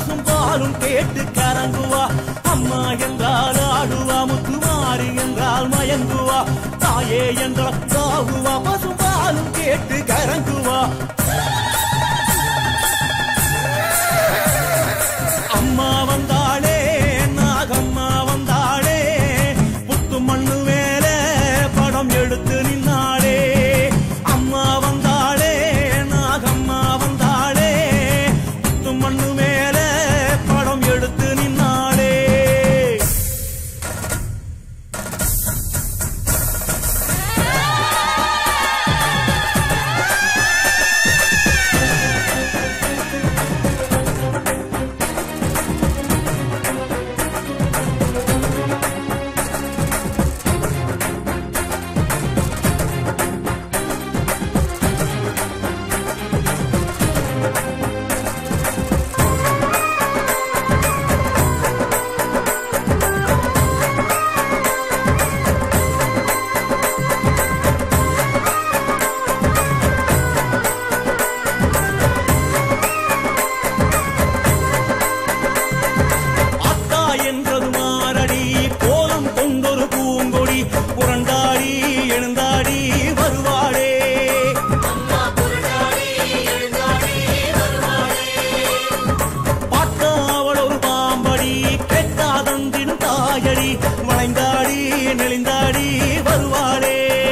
பசும் பாலும் கேட்டு கரங்குவா அம்மா என்றால் ஆடுவா முத்துமாரி என்றால் மயங்குவா தாயே என்றால் தாகுவா பசும் பாலும் கேட்டு கரங்குவா அம்மா வந்தாளே நாகம்மா வந்தாளே புத்து மண்ணு மேல படம் எடுத்து நின்னாளே அம்மா வந்தாளே நாகம்மா வந்தாளே புத்து மண்ணு மேல படம் எடுத்து நின்னாளே அத்தா என்றது மாரடி கோலம் கொண்டொரு பூங்கொடி புரண்டாடி எழுந்தாடி வருவாளே பார்த்தா அவள் ஒரு பாம்படி கெட்டாதந்திடும் தாயடி வளைந்தாடி நெளிந்தாடி வருவாளே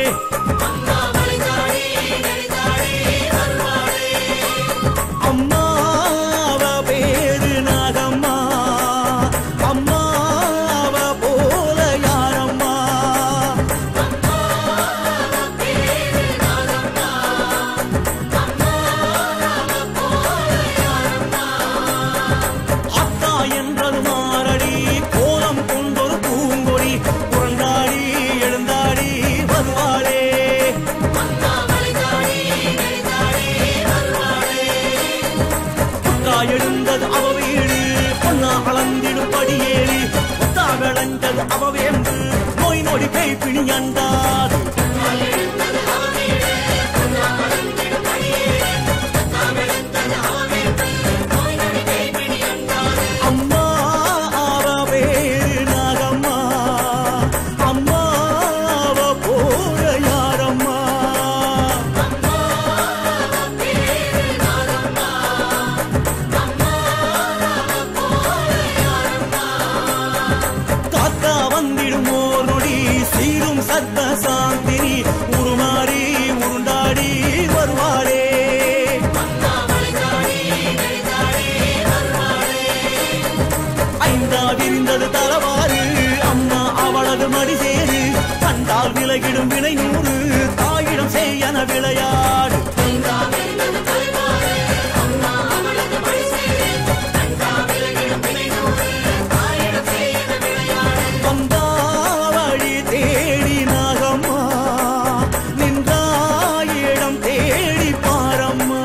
அம்மா அவ பேரு நாகம்மா அம்மா அவ போல யாரம்மா அத்தா என்றது மாரடி கோலம் கொண்டொரு பூங்கொடி புரண்டாடி எழுந்தாடி வருவாளே புத்தா எழுந்தது அவ வீடு பொன்னா அளந்திடும் படியேறி புத்தா விளைஞ்சது அவ வேம்பு நோய் நொடி பேய் பிணி அண்டாது அம்மா அவ பேரு நாகம்மா அம்மா அவ போற யாரம்மா காத்தா வந்திடும் ஓர் நொடி சீரும் சத்த சாந்தினி உருமாறி உருண்டாடி வருவாளே ஐந்தா விரிந்தது தலவாறு அம்மா அவளது மடி சேரு கண்டால் விலகிடும் வினை நூறு தாயிடம் செய்யன விளையாடு வந்தாவழி தேடி நாகம்மா நின்றாயிடம் தேடி பாரம்மா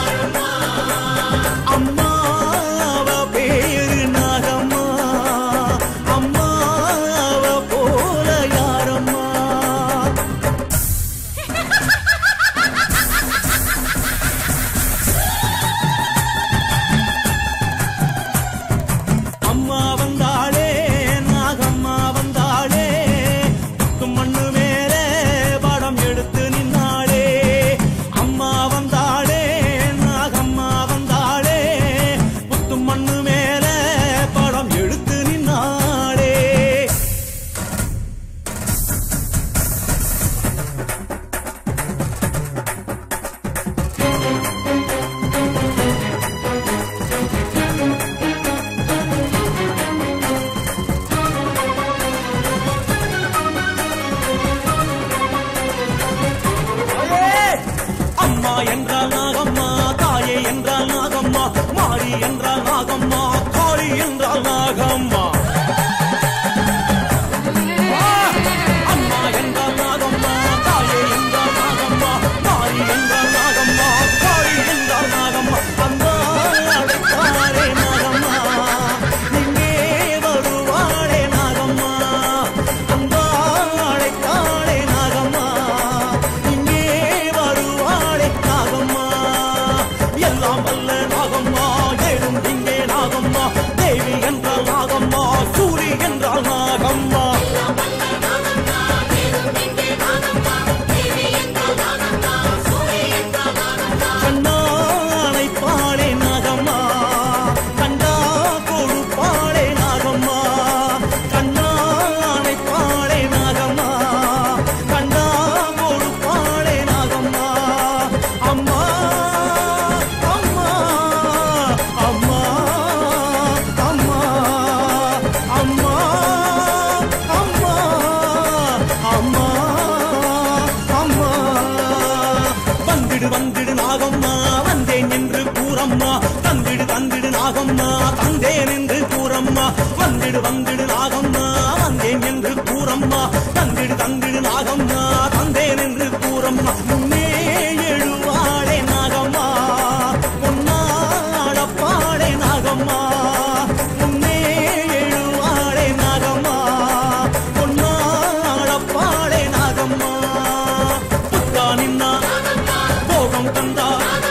அம்மா அவ பேரு நாகம்மா தந்திடு நாகம்மா வந்தேன் என்று கூறம்மா தந்திடு தந்திடு நாகம்மா தந்தேன் என்று கூறம்மா வந்திடு வந்திடு நாகம்மா வந்தேன் என்று கூறம்மா தந்திடு தந்திடு நாகம்மா தந்தேன் என்று கூறம்மா முன்னே எழுவாளே நாகம்மா பொன்னாடப்பாளே நாகம்மா முன்னே எழுவாளே நாகம்மா பொன்னாடப்பாளே நாகம்மா புத்தா நின்னா போகம் தந்தா